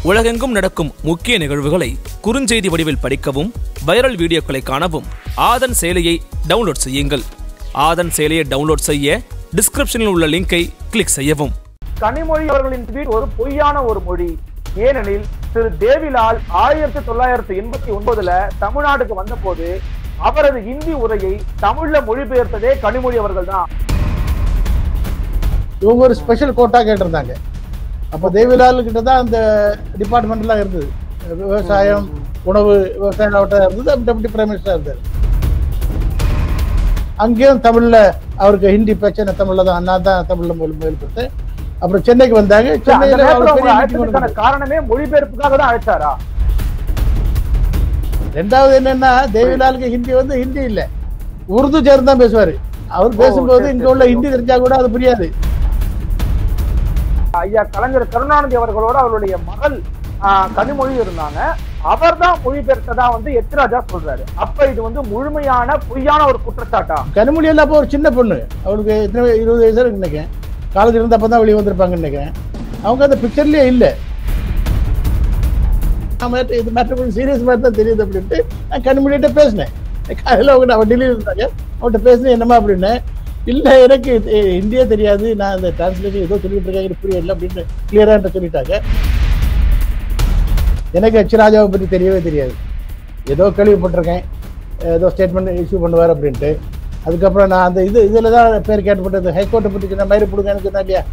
உலகெங்கும் நடக்கும் முக்கிய நிகழ்வுகளை குறுஞ்செய்தி வடிவில் படிக்கவும் வைரல் வீடியோக்களை காணவும் ஆதன் செயலியை டவுன்லோட் செய்யுங்கள் ஆதன் செயலியை டவுன்லோட் செய்ய டிஸ்கிரிப்ஷனில் உள்ள லிங்கை கிளிக் செய்யவும் கனிமொழி அவர்களின் ட்வீட் ஒரு பொய்யான ஒரு மொழி ஏனெனில் திரு தேவிலால் ஆயிரத்தி தொள்ளாயிரத்தி எண்பத்தி ஒன்பதுல தமிழ்நாட்டுக்கு வந்தபோது அவரது ஹிந்தி உரையை தமிழ்ல மொழிபெயர்த்ததே கனிமொழி அவர்கள் தான் இவங்க ஒரு ஸ்பெஷல் கோட்டா கேட்டிருந்தாங்க அப்போ தேவிலால் கிட்ட தான் அந்த டிபார்ட்மெண்ட்லாம் இருந்தது விவசாயம் உணவு விவசாய மாவட்டம் இருந்தது டெப்டி பிரைம் மினிஸ்டர் இருந்தார் அங்கேயும் தமிழ்ல அவருக்கு ஹிந்தி பிரச்சனை தமிழ்ல தான் நான் தான் தமிழ்ல மொழி மொழிபெயர்த்தேன் அப்புறம் சென்னைக்கு வந்தாங்க அந்த சென்னையில நேரத்துல அவர் உங்களை பெரிய meeting அழைத்ததுக்கான ஒண்ணு காரணமே மொழிபெயர்ப்புக்காக தான் அழைச்சாரா ரெண்டாவது என்னன்னா தேவிலாலுக்கு ஹிந்தி வந்து ஹிந்தி இல்ல உருது சேர்ந்து தான் பேசுவாரு அவர் பேசும்போது சரி, இங்க சரி, உள்ள சரி. ஹிந்தி தெரிஞ்சா கூட அது புரியாது ஐயா கலைஞர் கருணாநிதி அவர்களோட அவருடைய மகள் ஆஹ், கனிமொழி இருந்தாங்க அவர் தான் மொழிபெயர்த்ததா வந்து எத்ராஜா சொல்றாரு அப்ப இது வந்து முழுமையான பொய்யான ஒரு குற்றச்சாட்டா கனிமொழி எல்லாம் அப்போ ஒரு சின்ன பொண்ணு அவளுக்கு எத்தனை வய- இருபது வயசு இருக்கு நினைக்கிறேன் காலேஜ் இருந்தப்போ தான் வெளியே வந்திருப்பாங்கன்னு நினைக்கிறேன் அவங்க அந்த பிக்சர்லயே இல்லை ஆமா, இது மேட்டர் கொஞ்சம் சீரியஸ் மாதிரி தான் தெரியுது அப்படின்ட்டு நான் கனிமொழிகிட்ட பேசினேன் காலையில் அவங்க அவன் டெல்லியில் இருந்தாங்க அவன்கிட்ட பேசினேன் என்னம்மா அப்படின்னு இல்லை எனக்கு இது ஹிந்தியே தெரியாது நான் அந்த டிரான்ஸ்லேஷன் ஏதோ சொல்லிட்டு இருக்கேன் எனக்கு புரியல அப்படின்னு கிளியராக சொல்லிட்டாங்க எனக்கு ஹெச் ராஜாவை பற்றி தெரியவே தெரியாது ஏதோ கேள்விப்பட்டிருக்கேன் ஏதோ ஸ்டேட்மெண்ட் இஷ்யூ பண்ணுவார் அப்படின்ட்டு அதுக்கப்புறம் நான் அந்த இது இதில் தான் பேர் கேட்டுப்பட்டது ஹைகோர்ட்டை பற்றி சொன்ன மாதிரி கொடுங்க எனக்கு சொன்னா இல்லையா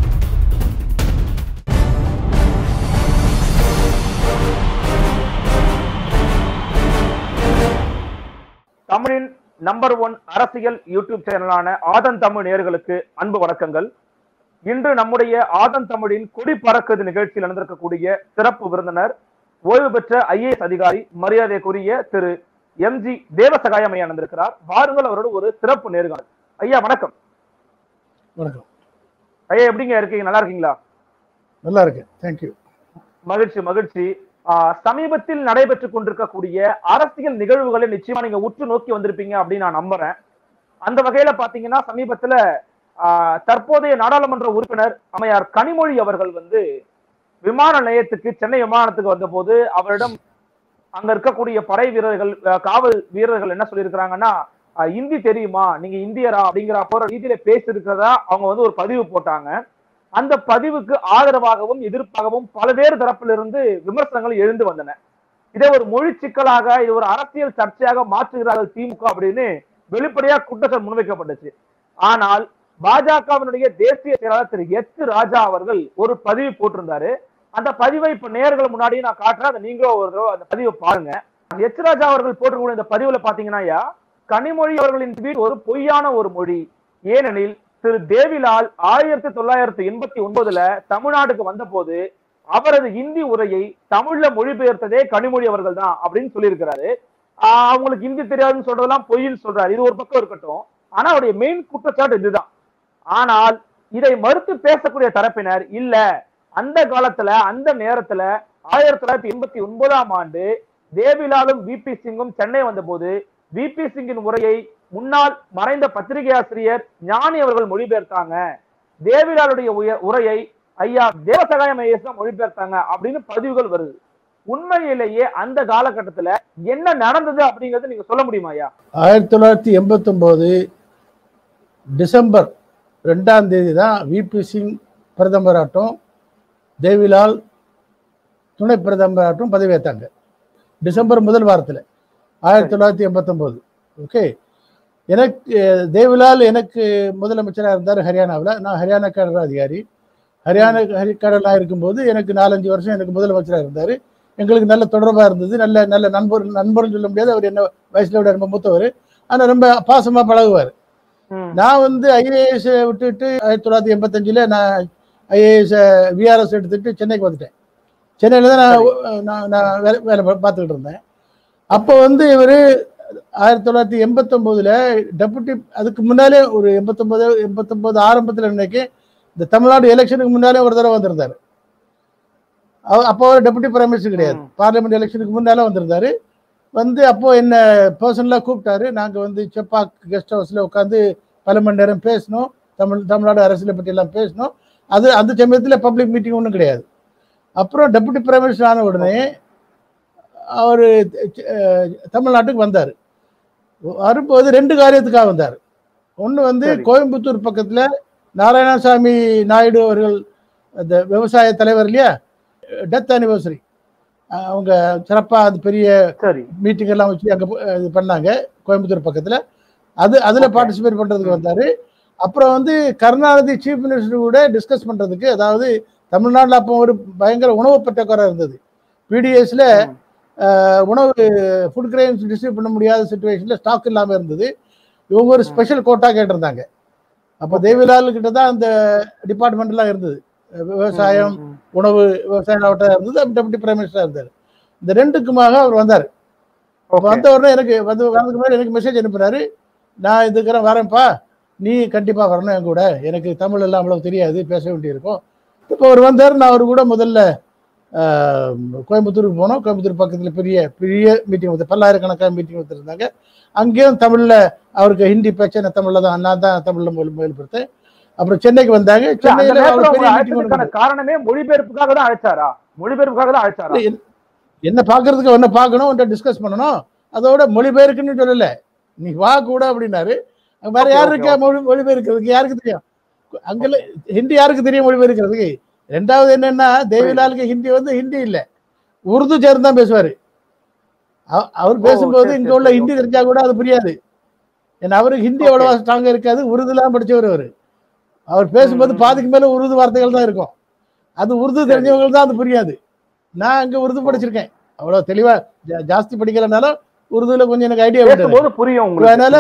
தமிழின் நம்பர் ஒன் அரசியல் யூடியூப் சேனலான ஆதன் தமிழ் நேயர்களுக்கு அன்பு வணக்கங்கள் இன்று நம்முடைய ஆதன் தமிழின் கொடி பறக்குது நிகழ்ச்சியில் நடந்திருக்கக்கூடிய சிறப்பு விருந்தினர் ஓய்வு பெற்ற ஐஏஎஸ் அதிகாரி மரியாதைக்குரிய திரு எம் ஜி தேவசகாயம் ஐயா நடந்திருக்கிறார் வாருங்கள் அவரோட ஒரு சிறப்பு நேர்காணல் ஐயா வணக்கம் வணக்கம் ஐயா எப்படிங்க இருக்கீங்க நல்லா இருக்கீங்களா நல்லா இருக்கு தேங்க்யூ மகிழ்ச்சி மகிழ்ச்சி ஆஹ் சமீபத்தில் நடைபெற்றுக் கொண்டிருக்கக்கூடிய அரசியல் நிகழ்வுகளை நிச்சயமா நீங்க உற்று நோக்கி வந்திருப்பீங்க அப்படின்னு நான் நம்புறேன் அந்த வகையில பாத்தீங்கன்னா சமீபத்துல ஆஹ் தற்போதைய நாடாளுமன்ற உறுப்பினர் அம்மையார் கனிமொழி அவர்கள் வந்து விமான நிலையத்துக்கு சென்னை விமானத்துக்கு வந்தபோது அவரிடம் அங்க இருக்கக்கூடிய படை வீரர்கள் அஹ் காவல் வீரர்கள் என்ன சொல்லியிருக்கிறாங்கன்னா அஹ் இந்தி தெரியுமா நீங்க இந்தியரா அப்படிங்கிற போற ரீதியில பேசியிருக்கிறதா அவங்க வந்து ஒரு பதிவு போட்டாங்க அந்த பதிவுக்கு ஆதரவாகவும் எதிர்ப்பாகவும் பல்வேறு தரப்பிலிருந்து விமர்சனங்கள் எழுந்து வந்தன இதை ஒரு மொழி சிக்கலாக இது ஒரு அரசியல் சர்ச்சையாக மாற்றுகிறார்கள் திமுக அப்படின்னு வெளிப்படையா குற்றச்சாட்டு முன்வைக்கப்பட்டுச்சு ஆனால் பாஜகவினுடைய தேசிய செயலாளர் திரு எச் ராஜா அவர்கள் ஒரு பதிவு போட்டிருந்தாரு அந்த பதிவை இப்ப நேர்கள் முன்னாடி நான் காட்டுறேன் அதை நீங்களும் ஒரு தடவை அந்த பதிவை பாருங்க எச் ராஜா அவர்கள் போட்டிருக்கக்கூடிய இந்த பதிவுல பாத்தீங்கன்னா ஐயா, கனிமொழி அவர்களின் ட்வீட் ஒரு பொய்யான ஒரு மொழி ஏனெனில் திரு தேவிலால் ஆயிரத்தி தொள்ளாயிரத்தி எண்பத்தி ஒன்பதுல தமிழ்நாட்டுக்கு வந்தபோது அவரது ஹிந்தி உரையை தமிழ்ல மொழிபெயர்த்ததே கனிமொழி அவர்கள் தான் அப்படின்னு சொல்லியிருக்கிறாரு ஆஹ் அவங்களுக்கு ஹிந்தி தெரியாதுன்னு சொல்றதெல்லாம் பொய்ன்னு சொல்றாரு இது ஒரு பக்கம் இருக்கட்டும் ஆனா அவருடைய மெயின் குற்றச்சாட்டு இதுதான் ஆனால் இதை மறுத்து பேசக்கூடிய தரப்பினர் இல்ல அந்த காலத்துல அந்த நேரத்துல ஆயிரத்தி தொள்ளாயிரத்தி எண்பத்தி ஒன்பதாம் ஆண்டு தேவிலாலும் விபி சிங்கும் சென்னை வந்தபோது விபி சிங்கின் உரையை முன்னாள் மறைந்த பத்திரிகை ஆசிரியர் ஞானி அவர்கள் மொழிபெயர்த்தாங்க தேவிலாலுடைய உய- உரையை ஐயா தேவசகாயம் ஐஎஸ் தான் மொழிபெயர்த்தாங்க அப்படின்னு பதிவுகள் வருது உண்மையிலேயே அந்த காலகட்டத்துல என்ன நடந்தது அப்படிங்கறது நீங்க சொல்ல முடியுமா ஐயா ஆயிரத்தி தொள்ளாயிரத்தி எண்பத்தொம்போது டிசம்பர் ரெண்டாம் தேதி தான் விபி சிங் பிரதமராட்டம் தேவிலால் துணை பிரதமராட்டம் பதவியேற்றாங்க டிசம்பர் முதல் வாரத்தில் ஆயிரத்தி தொள்ளாயிரத்தி எண்பத்தொம்போது ஓகே எனக்கு அஹ், தேவிலால் எனக்கு முதலமைச்சராக இருந்தார் ஹரியானாவில் நான் ஹரியானா கேடர் அதிகாரி ஹரியானா ஹரி கேடலாக இருக்கும்போது எனக்கு நாலஞ்சு வருஷம் எனக்கு முதலமைச்சராக இருந்தார் எங்களுக்கு நல்ல தொடர்பாக இருந்தது நல்ல நல்ல நண்பர் நண்பர்னு சொல்ல முடியாது அவர் என்ன வயசுல விட ரொம்ப மூத்தவர் ஆனால் ரொம்ப பாசமாக பழகுவார் நான் வந்து ஐஏஎஸ் விட்டுட்டு ஆயிரத்தி தொள்ளாயிரத்தி எண்பத்தஞ்சில் நான் ஐஏஎஸ் விஆர்எஸ் எடுத்துட்டு சென்னைக்கு வந்துட்டேன் சென்னையில் தான் நான் நான் நான் வேலை வேலை பா- பார்த்துக்கிட்டு இருந்தேன் அப்போ வந்து இவர் ஆயிரத்தி தொள்ளாயிரத்தி எண்பத்தொம்போதில் டெபுட்டி அதுக்கு முன்னாலே ஒரு எண்பத்தொம்போது எண்பத்தொம்போது ஆரம்பத்தில் இன்னைக்கு இந்த தமிழ்நாடு எலெக்ஷனுக்கு முன்னாலே ஒரு தடவை வந்திருந்தார் அவ- அப்போ அவர் டெபுட்டி பிரைம் மினிஸ்டர் கிடையாது ம். பார்லிமெண்ட் எலெக்ஷனுக்கு முன்னால வந்திருந்தாரு வந்து அப்போ என்ன பர்சனலாக கூப்பிட்டாரு நாங்கள் வந்து செப்பாக் கெஸ்ட் ஹவுஸில் உட்காந்து பல மணி நேரம் பேசணும் தமிழ் தமிழ்நாடு அரசியலை பற்றி எல்லாம் பேசணும் அது அந்த சமயத்தில் பப்ளிக் மீட்டிங் ஒன்றும் கிடையாது அப்புறம் டெபுட்டி பிரைம் மினிஸ்டர் ஆன உடனே அவர் தமிழ்நாட்டுக்கு வந்தார் வரும்போது ரெண்டு காரியத்துக்காக வந்தார் ஒன்று வந்து சரி. கோயம்புத்தூர் பக்கத்தில் நாராயணசாமி நாயுடு அவர்கள் அந்த விவசாய தலைவர் இல்லையா டெத் அனிவர்சரி அவங்க சிறப்பாக அது பெரிய சரி மீட்டிங் எல்லாம் வச்சு அங்கே இது பண்ணாங்க கோயம்புத்தூர் பக்கத்தில் அது அதில் Okay. பார்ட்டிசிபேட் பண்ணுறதுக்கு வந்தார் அப்புறம் வந்து கருணாநிதி சீஃப் மினிஸ்டர் கூட டிஸ்கஸ் பண்ணுறதுக்கு அதாவது தமிழ்நாட்டில் அப்போ ஒரு பயங்கர உணவு பற்றாக்குறை இருந்தது பிடிஎஸ்ல ம். உணவு ஃபுட் கிரெயின்ஸ் டிஸ்ட்ரிபியூட் பண்ண முடியாத சுச்சுவேஷனில் ஸ்டாக் இல்லாமல் இருந்தது இவங்க ஒரு ஸ்பெஷல் கோட்டா கேட்டிருந்தாங்க அப்போ தேவிலால் கிட்ட தான் அந்த டிபார்ட்மெண்ட்லாம் இருந்தது விவசாயம் ம், ம். உணவு விவசாய மாவட்டம் இருந்தது டெப்டி பிரைம் மினிஸ்டர் இருந்தார் இந்த ரெண்டுக்குமாக அவர் வந்தார் அப்ப Okay. வந்த உடனே எனக்கு வந்து வரதுக்கு முன்னாடி எனக்கு மெசேஜ் அனுப்புனாரு நான் இதுக்கிறேன் வரேன்ப்பா நீ கண்டிப்பா வரணும் என் கூட எனக்கு தமிழ் எல்லாம் அவ்வளவு தெரியாது பேச வேண்டியிருக்கும் இப்போ அவர் வந்தார் நான் அவர் கூட முதல்ல ஆஹ், கோயம்புத்தூருக்கு போனோம் கோயம்புத்தூர் பக்கத்தில் பெரிய பெரிய மீட்டிங் வந்து பல்லாயிரக்கணக்கான மீட்டிங் வச்சுருந்தாங்க அங்கேயும் தமிழில் அவருக்கு ஹிந்தி பிரச்சனை தமிழில் தான் நான் தான் தமிழில் மொழி மொழிபெடுத்தேன் அப்புறம் சென்னைக்கு வந்தாங்க இல்ல, அந்த சென்னையில் நேரத்துல அவர் உங்களை பெரிய மீட்டிங் அழைச்சதுக்கான காரணமே மொழிபெயர்ப்புக்காக தான் அழைச்சாரா மொழிபெயர்ப்புக்காக தான் அழைச்சாரா இல்ல, என்ன பார்க்கறதுக்கு ஒன்ன பார்க்கணும் உன்ட்ட டிஸ்கஸ் பண்ணணும் அதோட மொழிபெயர்க்குன்னு சொல்லல நீ வா கூட அப்படின்னாரு அங்க வேற Okay, யார் okay, இருக்கா மொழி மொழிபெயர்க்கிறதுக்கு யாருக்கு தெரியும் அங்கெல்லாம் ஹிந்தி யாருக்கு தெரியும் மொழிபெயர்க்கிறதுக்கு ரெண்டாவது என்னன்னா தேவிலாலுக்கு ஹிந்தி வந்து ஹிந்தி இல்ல உருது சேர்ந்து தான் பேசுவாரு அவ- அவர் ஓ, பேசும்போது சரி, இங்க சரி, உள்ள சரி, ஹிந்தி okay. தெரிஞ்சா கூட அது புரியாது ஏன்னா அவருக்கு ஹிந்தி Okay. அவ்வளவா ஸ்ட்ராங்கா இருக்காது உருதுலாம் படிச்சவர் அவரு அவர் பேசும்போது ம், ம். பாதிக்கு மேல உருது வார்த்தைகள் தான் இருக்கும் அது உருது சரி. தெரிஞ்சவங்களுக்கு தான் அது புரியாது நான் அங்க உருது படிச்சிருக்கேன் அவ்வளவு தெளிவா ஜா- ஜாஸ்தி படிக்கலனாலும் உருதுல கொஞ்சம் எனக்கு ஐடியா உண்டு பேசும்போது புரியும் உங்களுக்கு அதனால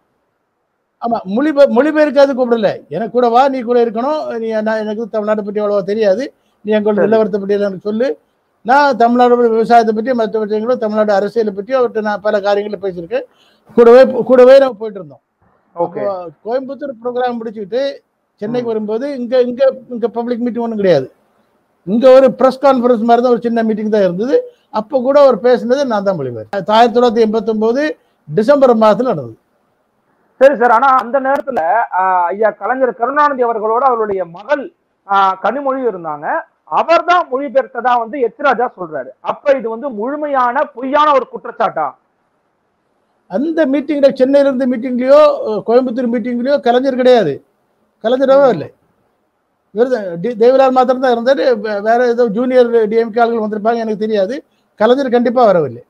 ஆமா மொழி மொழிபெயர்க்காது கூப்பிடல எனக்கு கூட வா நீ கூட இருக்கணும் நீ நான் எனக்கு தமிழ்நாட்டை பற்றி அவ்வளவா தெரியாது நீ எங்களோட சரி. நிலவரத்தை பற்றி எல்லாம் எனக்கு சொல்லு நான் தமிழ்நாடு விவசாயத்தை பற்றி மற்ற விஷயங்களும் தமிழ்நாடு அரசியலை பற்றி அவர்கிட்ட நான் பல காரியங்களை பேசியிருக்கேன் கூடவே கூடவே நம்ம போயிட்டு இருந்தோம் ஓகே அப்போ கோயம்புத்தூர் ப்ரோக்ராம் முடிச்சுக்கிட்டு சென்னைக்கு வரும்போது இங்க இங்க இங்க பப்ளிக் மீட்டிங் ஒன்றும் கிடையாது இங்க ஒரு ப்ரெஸ் கான்ஃபரன்ஸ் மாதிரி தான் ஒரு சின்ன மீட்டிங் தான் இருந்தது அப்போ கூட அவர் பேசினது நான் தான் மொழிபெயர் ஆயிரத்தி தொள்ளாயிரத்தி எண்பத்தொம்போது டிசம்பர் மாதத்துல நடந்தது சரி சார் ஆனா அந்த நேரத்துல ஆஹ், ஐயா கலைஞர் கருணாநிதி அவர்களோட அவருடைய மகள் ஆஹ், கனிமொழி இருந்தாங்க அவர் தான் மொழிபெயர்த்ததா வந்து எச்ராஜா சொல்றாரு அப்ப இது வந்து முழுமையான பொய்யான ஒரு குற்றச்சாட்டா அந்த மீட்டிங்ல சென்னையில இருந்த மீட்டிங்லயோ கோயம்புத்தூர் மீட்டிங்லயோ கலைஞர் கிடையாது கலைஞரவே இல்லை வெறும் டி- தேவிலால் மாத்திரம் தான் இருந்தாரு வே- வேற ஏதோ ஜூனியர் டிஎம்கே ஆளுகள் வந்திருப்பாங்க எனக்கு தெரியாது கலைஞர் கண்டிப்பா வரவில்லை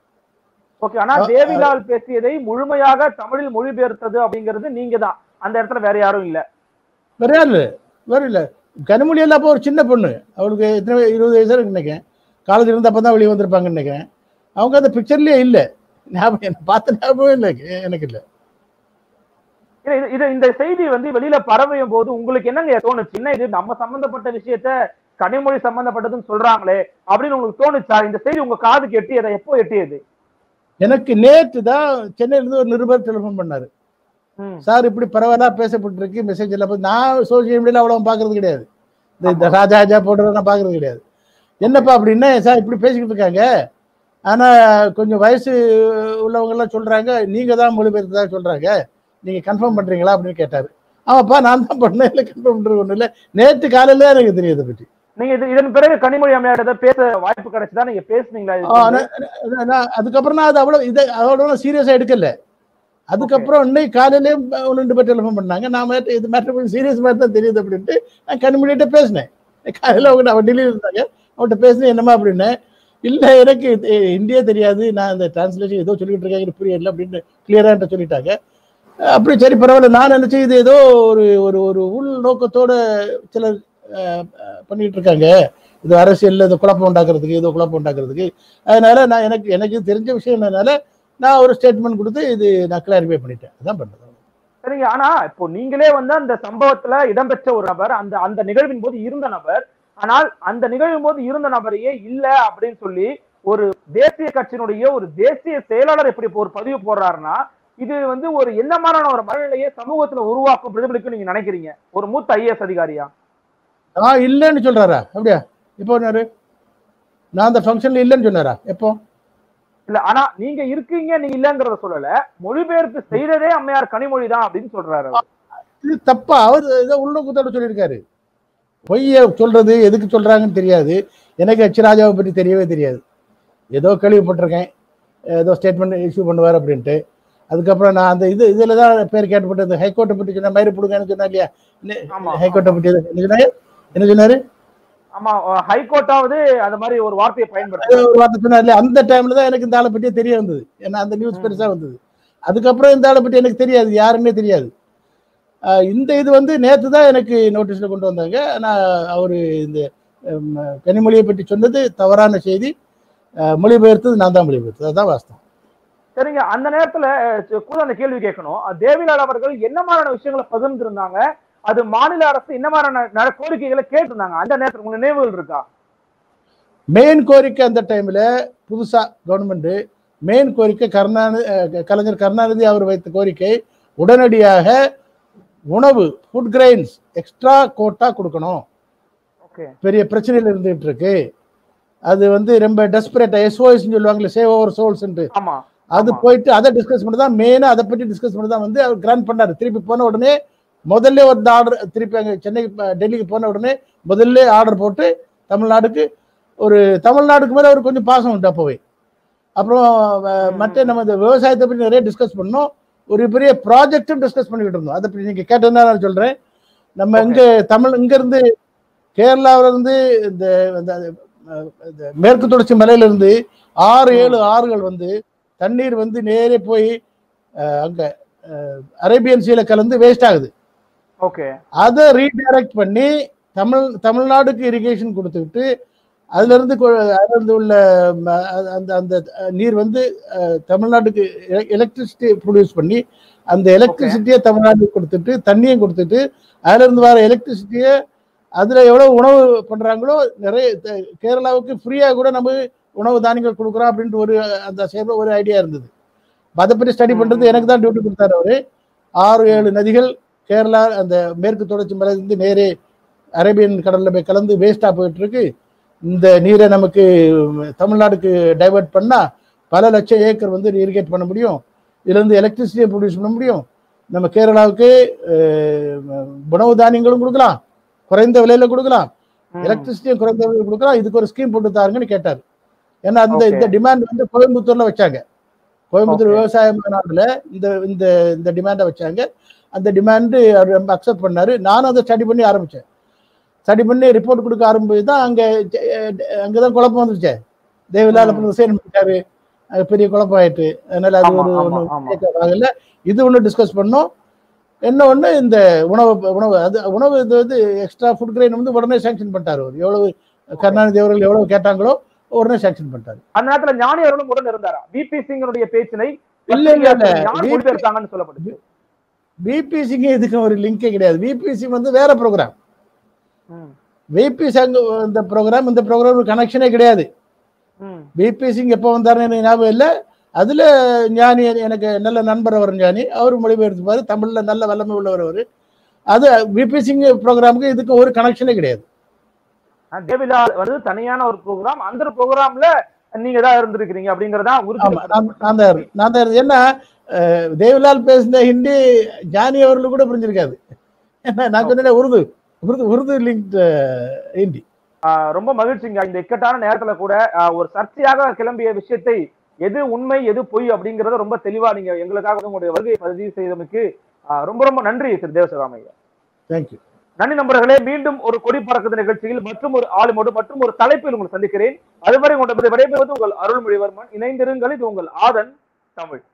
ஓகே ஆனா அ- தேவிலால் பேசியதை முழுமையாக தமிழில் மொழிபெயர்த்தது அப்படிங்கிறது நீங்க தான் அந்த இடத்துல வேற யாரும் இல்ல வேற யாரு இல்லை வேற இல்லை கனிமொழி எல்லாம் அப்போ ஒரு சின்ன பொண்ணு அவளுக்கு எத்தனை வய- இருபது வயசு இருக்கு நினைக்கிறேன் காலேஜ் இருந்தப்போ தான் வெளியே வந்திருப்பாங்கன்னு நினைக்கிறேன் அவங்க அந்த பிக்சர்லயே இல்லை ஞாபகம் எனக்கு பார்த்த ஞாபகம் இல்லை எனக்கு இல்லை இல்ல, இது இது இந்த செய்தி வந்து வெளியில பரவையும் போது உங்களுக்கு என்னங்க தோணுச்சு என்ன இது நம்ம சம்பந்தப்பட்ட விஷயத்த கனிமொழி சம்பந்தப்பட்டதுன்னு சொல்றாங்களே அப்படின்னு உங்களுக்கு தோணுச்சா இந்த செய்தி உங்க காதுக்கு எட்டியதை எப்போ எட்டியது எனக்கு நேற்று தான் சென்னையில இருந்து ஒரு நிருபர் டெலிஃபோன் பண்ணாரு ம். சார் இப்படி பரவாயில்ல பேசப்பட்டிருக்கு மெசேஜ் எல்லாம் பார்த்து- நான் சோசியல் மீடியால அவ்வளவு பாக்குறது கிடையாது இந்த- இந்த ராஜா ராஜா போடுறத நான் பாக்குறது கிடையாது என்னப்பா அப்படின்னா சார் இப்படி பேசிக்கிட்டு இருக்காங்க ஆனா கொஞ்சம் வயசு உள்ளவங்க எல்லாம் சொல்றாங்க நீங்க தான் மொழிபெயர்த்ததா சொல்றாங்க நீங்க கன்ஃபார்ம் பண்றீங்களா அப்படின்னு கேட்டாரு ஆமாப்பா நான் தான் பண்ணேன் இல்லை கன்ஃபார்ம் பண்றது ஒண்ணு இல்லை நேற்று காலையில தான் எனக்கு தெரியும் இதை பற்றி நீங்க இது இதன் பிறகு கனிமொழி அம்மையார் ஏதாவது பேச வாய்ப்பு கிடைச்சதா நீங்க பேசுனீங்களா இதுக்கு ஆ, வந்து? நான் நான் அதுக்கப்புறம் நான் அது அவ்வளவு இதை அதோட சீரியஸா எடுக்கல அதுக்கப்புறம் இன்னைக்கு காலையிலே ஒன்று ரெண்டு பேர் டெலிஃபோன் பண்ணாங்க நான் மேட்ட இது மேட்டர் சீரியஸ் மாதிரி தான் தெரியுது அப்படின்ட்டு நான் கண்மணிகிட்ட பேசினேன் காலையில் அவங்க அவன் டெல்லியில் இருந்தாங்க அவன்கிட்ட பேசினேன் என்னம்மா அப்படின்னு இல்லை எனக்கு இது ஹிந்தியே தெரியாது நான் இந்த டிரான்ஸ்லேஷன் ஏதோ சொல்லிட்டு இருக்கேன் எனக்கு புரியல அப்படின்னு கிளியராக என்கிட்ட சொல்லிட்டாங்க அப்படி சரி பரவாயில்ல நான் நினைச்சேன் இது ஏதோ ஒரு ஒரு ஒரு உள் நோக்கத்தோட சிலர் அஹ், அஹ், பண்ணிட்டு இருக்காங்க இது அரசியல்ல இது குழப்பம் உண்டாக்குறதுக்கு ஏதோ குழப்பம் உண்டாக்குறதுக்கு அதனால நான் எனக்கு எனக்கு தெரிஞ்ச விஷயம் என்னனால நான் ஒரு ஸ்டேட்மெண்ட் கொடுத்து இது நான் கிளாரிஃபை பண்ணிட்டேன் அதான் பண்ணது சரிங்க ஆனா இப்போ நீங்களே வந்து அந்த சம்பவத்துல இடம்பெற்ற ஒரு நபர் அந்த அந்த நிகழ்வின் போது இருந்த நபர் ஆனால் அந்த நிகழ்வின் போது இருந்த நபரையே இல்ல அப்படின்னு சொல்லி ஒரு தேசிய கட்சியினுடைய ஒரு தேசிய செயலாளர் எப்படி இப்போ ஒரு பதிவு போடுறாருன்னா இது வந்து ஒரு என்ன மாதிரியான ஒரு மனநிலையை சமூகத்துல உருவாக்கும் பிரதிபலிக்கும் நீங்க நினைக்கிறீங்க ஒரு மூத்த ஐஏஎஸ் அதிகாரியா நான் இல்லைன்னு சொல்றாரா அப்படியா இப்போ சொன்னாரு நான் அந்த ஃபங்க்ஷன்ல இல்லைன்னு சொன்னாரா எப்போ இல்ல ஆனா நீங்க இருக்கீங்க நீங்க இல்லங்கிறத சொல்லல மொழிபெயர்ப்பு செய்ததே அம்மையார் கனிமொழி தான் அப்படின்னு சொல்றாரு அவர். இது தப்பா அவர் ஏதோ உள்நோக்கத்தோட சொல்லியிருக்காரு பொய்யை சொல்றது எதுக்கு சொல்றாங்கன்னு தெரியாது எனக்கு ஹெச் ராஜாவை பற்றி தெரியவே தெரியாது ஏதோ கேள்விப்பட்டிருக்கேன் ஏதோ ஸ்டேட்மெண்ட் இஷ்யூ பண்ணுவார் அப்படின்ட்டு அதுக்கப்புறம் நான் அந்த இது இதில் தான் பேர் கேட்டுப்பட்டு இந்த ஹைகோர்ட்டை பற்றி சொன்ன மாதிரி பிடுங்கன்னு சொன்னா இல்லையா ஆமா ஹைகோர்ட்டை பற்றி எது- என்ன சொன்னாரு என்ன சொன்னாரு ஆமா ஹைகோர்ட்டாவது அந்த மாதிரி ஒரு வார்த்தையை அது பயன்படுத்த ஒரு வார்த்தை சொன்னார் இல்லையா அந்த டைம்ல தான் எனக்கு இந்த ஆளை பற்றியே தெரிய வந்தது ஏன்னா அந்த நியூஸ் ம். பெருசா வந்தது அதுக்கப்புறம் இந்த ஆளை பற்றி எனக்கு தெரியாது யாருன்னே தெரியாது ஆஹ் இந்த இது வந்து நேற்று தான் எனக்கு நோட்டீஸ்ல கொண்டு வந்தாங்க நான் அவர் இந்த ஹம், கனிமொழியை பற்றி சொன்னது தவறான செய்தி ஆஹ் மொழிபெயர்த்தது நான் தான் மொழிபெயர்த்தது அதுதான் வாஸ்தவம் சரிங்க அந்த நேரத்துல அஹ், கூட அந்த கேள்வி கேட்கணும் அஹ், தேவிலால் அவர்கள் என்ன மாதிரியான விஷயங்களை பகிர்ந்திருந்தாங்க அது மாநில அரசு என்ன மாதிரியான நட- கோரிக்கைகளை கேட்டிருந்தாங்க அந்த நேரத்துல உங்களுக்கு நினைவுகள் இருக்கா மெயின் கோரிக்கை அந்த டைம்ல புதுசா கவர்மெண்ட் மெயின் கோரிக்கை கருணாநிதி அஹ், கலைஞர் கருணாநிதி அவர் வைத்த கோரிக்கை உடனடியாக உணவு ஃபுட் கிரெயின்ஸ் எக்ஸ்ட்ரா கோட்டா கொடுக்கணும் ஓகே பெரிய பிரச்சனையில் இருந்துகிட்டு இருக்கு அது வந்து ரொம்ப டெஸ்பரேட்டா எஸ்ஓஎஸ் சொல்லுவாங்களே சேவ் ஓவர் சோல்ஸ் ஆமா அது ஆமா. போயிட்டு அதை டிஸ்கஸ் பண்ணி தான் மெயினா அதை பற்றி டிஸ்கஸ் பண்ணி தான் வந்து அவர் கிராண்ட் பண்ணாரு திருப்பி போன உடனே முதல்ல ஒரு ஆர்டர் திருப்பி அங்கே சென்னைக்கு ப- டெல்லிக்கு போன உடனே முதல்ல ஆர்டர் போட்டு தமிழ்நாடுக்கு ஒரு தமிழ்நாடுக்கு மேலே அவர் கொஞ்சம் பாசம் உண்டு அப்போவே அப்புறம் அஹ், ம். மற்ற நம்ம இந்த விவசாயத்தை பற்றி நிறைய டிஸ்கஸ் பண்ணோம் ஒரு பெரிய ப்ராஜெக்டும் டிஸ்கஸ் பண்ணிக்கிட்டு இருந்தோம் அதை பற்றி நீங்கள் கேட்டதுனால நான் சொல்கிறேன் நம்ம Okay. இங்கே தமிழ் இங்கேருந்து கேரளாவில இருந்து இந்த இந்த, அஹ், இந்த மேற்கு தொடர்ச்சி மலையில இருந்து ஆறு ம். ஏழு ஆறுகள் வந்து தண்ணீர் வந்து நேரே போய் அஹ், அங்க அஹ், அரேபியன் சீல கலந்து வேஸ்ட் ஆகுது ஓகே அதை ரீடைரக்ட் பண்ணி தமிழ் தமிழ்நாடுக்கு இரிகேஷன் கொடுத்துக்கிட்டு அதுல இருந்து கொ- அதுல இருந்து உள்ள ம, அந்த அந்த நீர் வந்து அஹ், தமிழ்நாட்டுக்கு எலக்ட்ரிசிட்டி ப்ரொடியூஸ் பண்ணி அந்த எலக்ட்ரிசிட்டியை தமிழ்நாட்டுக்கு கொடுத்துட்டு தண்ணியும் கொடுத்துட்டு அதுல இருந்து வர எலக்ட்ரிசிட்டியை அதுல எவ்வளவு உணவு பண்றாங்களோ நிறைய த- கேரளாவுக்கு ஃப்ரீயா கூட நம்ம உணவு தானியங்கள் கொடுக்குறோம் அப்படின்ட்டு ஒரு அந்த சேர்ந்த ஒரு ஐடியா இருந்தது அப்ப அதை பற்றி ஸ்டடி பண்றது எனக்கு தான் டியூட்டி கொடுத்தாரு அவரு ஆறு ஏழு நதிகள் கேரளா அந்த மேற்கு தொடர்ச்சி மலையிலிருந்து நேரே அரேபியன் கடல்ல போய் கலந்து வேஸ்டா போயிட்டு இருக்கு இந்த நீரை நமக்கு தமிழ்நாடுக்கு டைவர்ட் பண்ணா பல லட்சம் ஏக்கர் வந்து இரிகேட் பண்ண முடியும் இதுல இருந்து எலக்ட்ரிசிட்டியை ப்ரொடியூஸ் பண்ண முடியும் நம்ம கேரளாவுக்கு அஹ், உணவு தானியங்களும் கொடுக்கலாம் குறைந்த விலையில கொடுக்கலாம் ம். எலக்ட்ரிசிட்டியும் குறைந்த விலையில கொடுக்கலாம் இதுக்கு ஒரு ஸ்கீம் போட்டு தாருங்கன்னு கேட்டார் ஏன்னா அந்த Okay. இந்த டிமாண்ட் வந்து கோயம்புத்தூர்ல வச்சாங்க கோயம்புத்தூர் Okay. விவசாய மாநாடுல இந்த இந்த இந்த டிமாண்டை வச்சாங்க அந்த டிமாண்டு அவர் ரொம்ப அக்செப்ட் பண்ணாரு நானும் அதை ஸ்டடி பண்ணி ஆரம்பிச்சேன் ஸ்டடி பண்ணி ரிப்போர்ட் கொடுக்க ஆரம்பிச்சு தான் அங்கே அங்கதான் குழப்பம் வந்துருச்சே தேவிலால் ம். அப்புறம் சேன் பண்ணிட்டாரு அது பெரிய குழப்பம் ஆயிட்டு அதனால அது ஆமா, ஒரு ஆமா, ஒண்ணு ஆமா. கேட்க ஆகல இது ஒன்று டிஸ்கஸ் பண்ணோம் என்ன ஒன்று இந்த உணவு உணவு அது உணவு இது வந்து எக்ஸ்ட்ரா ஃபுட் கிரெயின் வந்து உடனே சாங்ஷன் பண்ணிட்டாரு அவர் எவ்வளவு கருணாநிதி அவர்கள் எவ்வளவு கேட்டாங்களோ உடனே சாங்ஷன் பண்ணிட்டாரு அந்த நேரத்துல ஞானி அவர்களும் உடன் இருந்தாரா பிபி சிங்கனுடைய பேச்சினை இல்ல, இல்ல, இல்ல. யார் VP மொழிபெயர்த்தாங்கன்னு சொல்லப்படுது விபி சிங் இதுக்கு ஒரு லிங்கே கிடையாது விபி சிங் வந்து வேற ப்ரோக்ராம் ம், விபி சிங் இந்த ப்ரோக்ராம் இந்த ப்ரோக்ராம் ஒரு கனெக்ஷனே கிடையாது ம், விபி சிங் எப்போ வந்தாருன்னு எனக்கு ஞாபகம் இல்லை அதுல ஞானி எனக்கு நல்ல நண்பர் அவர் ஞானி அவர் மொழிபெயர்த்துப்பாரு தமிழ்ல நல்ல வல்லமை உள்ளவர் அவர் அது விபி சிங் ப்ரோக்ராமுக்கு இதுக்கு ஒரு கனெக்ஷனே கிடையாது ஆஹ் தேவிலால் வந்து தனியான ஒரு ப்ரோக்ராம் அந்த ப்ரோக்ராம்ல நீங்க தான் இருந்திருக்கிறீங்க அப்படிங்கறதா ஆமா நான் நான் தான் இருந்தேன். நான் தான் இருந்தேன். ஏன்னா அஹ், தேவிலால் பேசின ஹிந்தி ஞானி அவர்களுக்கு கூட புரிஞ்சிருக்காது ஏன்னா நான் சொன்னேன் உருது உருது உருது லிங்க் ஹிந்தி ஆஹ் ரொம்ப மகிழ்ச்சிங்க இந்த இக்கட்டான நேரத்துல கூட ஆஹ் ஒரு சர்ச்சையாக கிளம்பிய விஷயத்தை எது உண்மை எது பொய் அப்படிங்கறத ரொம்ப தெளிவா நீங்க எங்களுக்காக வந்து உங்களுடைய வருகையை பதிவு செய்தமைக்கு ஆஹ் ரொம்ப ரொம்ப நன்றி திரு தேவசிவராமையா தேங்க்யூ நன்றி நண்பர்களே மீண்டும் ஒரு கொடி பறக்குது நிகழ்ச்சியில் மற்றும் ஒரு ஆளுமோடு மற்றும் ஒரு தலைப்பில் உங்களை சந்திக்கிறேன் அதுவரை உங்களை விடைபெறுவது உங்கள் அருள்மொழிவர்மன் இணைந்திருங்கள் இது உங்கள் ஆதன் தமிழ்